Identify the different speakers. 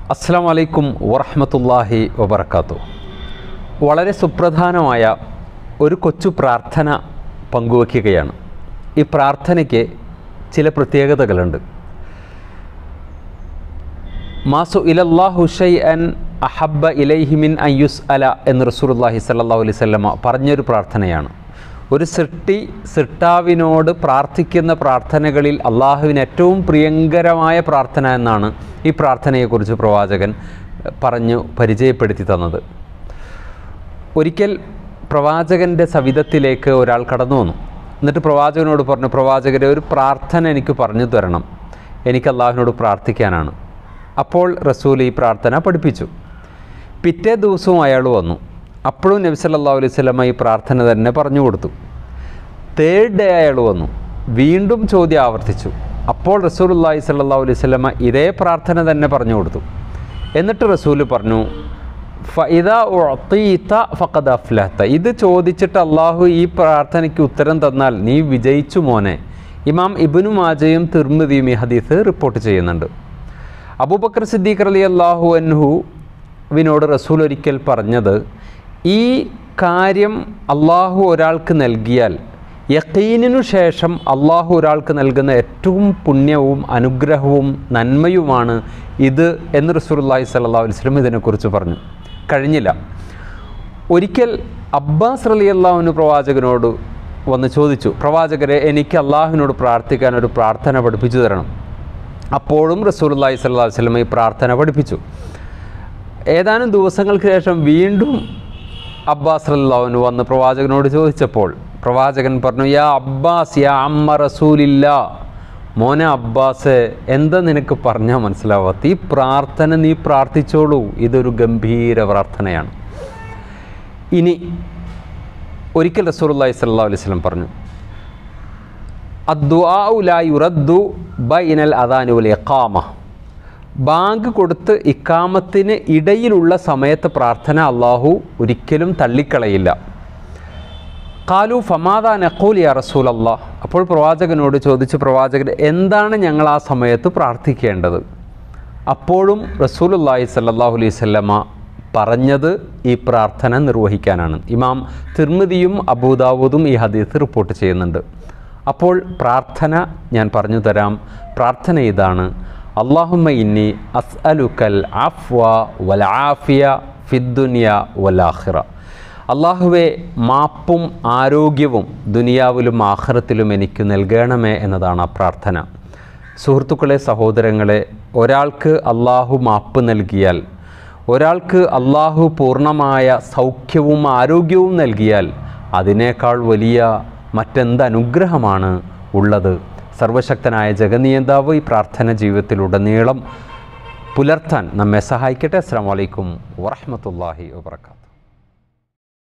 Speaker 1: അസ്സാം വലൈക്കും വറഹമത്തല്ലാഹി വബർക്കാത്തു വളരെ സുപ്രധാനമായ ഒരു കൊച്ചു പ്രാർത്ഥന പങ്കുവയ്ക്കുകയാണ് ഈ പ്രാർത്ഥനയ്ക്ക് ചില പ്രത്യേകതകളുണ്ട് മാസു ഇലല്ലാഹു ഷൈ അൻ അഹബ്ബ ഇലൈഹിമിൻ അയ്യുസ് അല എന്ന് റസൂലുല്ലാഹി സല്ലാഹു അലൈഹി സ്വല്ലമ്മ പറഞ്ഞൊരു പ്രാർത്ഥനയാണ് ഒരു സൃഷ്ടി സൃഷ്ടാവിനോട് പ്രാർത്ഥിക്കുന്ന പ്രാർത്ഥനകളിൽ അള്ളാഹുവിന് ഏറ്റവും പ്രിയങ്കരമായ പ്രാർത്ഥന എന്നാണ് ഈ പ്രാർത്ഥനയെക്കുറിച്ച് പ്രവാചകൻ പറഞ്ഞു പരിചയപ്പെടുത്തി തന്നത് ഒരിക്കൽ പ്രവാചകൻ്റെ സവിധത്തിലേക്ക് ഒരാൾ കടന്നു വന്നു എന്നിട്ട് പ്രവാചകനോട് പറഞ്ഞു പ്രവാചകരെ ഒരു പ്രാർത്ഥന എനിക്ക് പറഞ്ഞു തരണം എനിക്ക് അള്ളാഹുവിനോട് പ്രാർത്ഥിക്കാനാണ് അപ്പോൾ റസൂൽ ഈ പ്രാർത്ഥന പഠിപ്പിച്ചു പിറ്റേ ദിവസവും അയാൾ വന്നു അപ്പോഴും നബി സല്ലല്ലാഹു അലൈഹി വസല്ലമ ഈ പ്രാർത്ഥന തന്നെ പറഞ്ഞു കൊടുത്തു തേർഡ് ഡേ അയാൾ വന്നു വീണ്ടും ചോദ്യം ആവർത്തിച്ചു അപ്പോൾ റസൂലുള്ളാഹി സല്ലല്ലാഹു അലൈഹി വസല്ലമ ഇതേ പ്രാർത്ഥന തന്നെ പറഞ്ഞു കൊടുത്തു എന്നിട്ട് റസൂൽ പറഞ്ഞു ഫഇദ ഉഅതീത ഫഖദ് അഫ്ലഹത ഇത് ചോദിച്ചിട്ട് അള്ളാഹു ഈ പ്രാർത്ഥനയ്ക്ക് ഉത്തരം തന്നാൽ നീ വിജയിച്ചു മോനെ ഇമാം ഇബ്നു മാജയും തിർമിദിയും ഈ ഹദീസ് റിപ്പോർട്ട് ചെയ്യുന്നുണ്ട് അബൂബക്കർ സിദ്ദീഖ് അലി അള്ളാഹു അൻഹുവിനോട് റസൂൽ ഒരിക്കൽ പറഞ്ഞത് ഈ കാര്യം അള്ളാഹു ഒരാൾക്ക് നൽകിയാൽ യക്കീനിനു ശേഷം അള്ളാഹു ഒരാൾക്ക് നൽകുന്ന ഏറ്റവും പുണ്യവും അനുഗ്രഹവും നന്മയുമാണ് ഇത് എന്ന് റസൂലുള്ളാഹി സ്വല്ലല്ലാഹു അലൈഹി വസല്ലം ഇതിനെക്കുറിച്ച് പറഞ്ഞു കഴിഞ്ഞില്ല ഒരിക്കൽ അബ്ബാസ് റലി അള്ളാഹുവിന് പ്രവാചകനോട് വന്ന് ചോദിച്ചു പ്രവാചകരെ എനിക്ക് അള്ളാഹുവിനോട് പ്രാർത്ഥിക്കാൻ ഒരു പ്രാർത്ഥന പഠിപ്പിച്ചു തരണം അപ്പോഴും റസൂലുള്ളാഹി സ്വല്ലല്ലാഹു അലൈഹി വസല്ലം ഈ പ്രാർത്ഥന പഠിപ്പിച്ചു ഏതാനും ദിവസങ്ങൾക്ക് ശേഷം വീണ്ടും അബ്ബാസ് റല്ലാവിന് വന്ന് പ്രവാചകനോട് ചോദിച്ചപ്പോൾ പ്രവാചകൻ പറഞ്ഞു യാ അബ്ബാസ് യാ അമ്മ റസൂലില്ല മോനെ അബ്ബാസ് എന്താ നിനക്ക് പറഞ്ഞാൽ മനസ്സിലാവാത്ത ഈ പ്രാർത്ഥന നീ പ്രാർത്ഥിച്ചോളൂ ഇതൊരു ഗംഭീര പ്രാർത്ഥനയാണ് ഇനി ഒരിക്കൽ റസൂലുള്ളാഹി സ്വല്ലല്ലാഹു അലൈഹി വസല്ലം പറഞ്ഞു അദ്ദുആഉ ലാ യുറദ്ദു ബൈനൽ അദാനി വൽ ഇഖാമ ബാങ്ക് കൊടുത്ത് ഇക്കാമത്തിന് ഇടയിലുള്ള സമയത്ത് പ്രാർത്ഥന അള്ളാഹു ഒരിക്കലും തള്ളിക്കളയില്ല കാലു ഫമാദ നഖൂൽ യാ റസൂൽ അള്ളാഹ് അപ്പോൾ പ്രവാചകനോട് ചോദിച്ചു പ്രവാചകൻ എന്താണ് ഞങ്ങൾ ആ സമയത്ത് പ്രാർത്ഥിക്കേണ്ടത് അപ്പോഴും റസൂലുല്ലാഹി സല്ലാഹു അലൈഹി സ്വല്ലമ്മ പറഞ്ഞത് ഈ പ്രാർത്ഥന നിർവഹിക്കാനാണ് ഇമാം തിർമിതിയും അബൂദാവൂദും ഈ ഹദീസ് റിപ്പോർട്ട് ചെയ്യുന്നുണ്ട് അപ്പോൾ പ്രാർത്ഥന ഞാൻ പറഞ്ഞു തരാം പ്രാർത്ഥന ഇതാണ് അള്ളാഹുമ്മ ഇന്നി അസ്അലുക്കൽ അഫ്വ വൽ ആഫിയ ഫിദ്ദുനിയ വലാഹിറ അള്ളാഹുവെ മാപ്പും ആരോഗ്യവും ദുനിയാവിലും ആഖിറത്തിലും എനിക്ക് നൽകണമേ എന്നതാണ് ആ പ്രാർത്ഥന സുഹൃത്തുക്കളെ സഹോദരങ്ങളെ ഒരാൾക്ക് അള്ളാഹു മാപ്പ് നൽകിയാൽ ഒരാൾക്ക് അള്ളാഹു പൂർണ്ണമായ സൗഖ്യവും ആരോഗ്യവും നൽകിയാൽ അതിനേക്കാൾ വലിയ മറ്റെന്ത് അനുഗ്രഹമാണ് ഉള്ളത് സർവശക്തനായ ജഗനിയന്താവ് ഈ പ്രാർത്ഥന ജീവിതത്തിലുടനീളം പുലർത്താൻ നമ്മെ സഹായിക്കട്ടെ അസ്സാം വലൈക്കും വറഹമത്തല്ലാഹി വാത്തു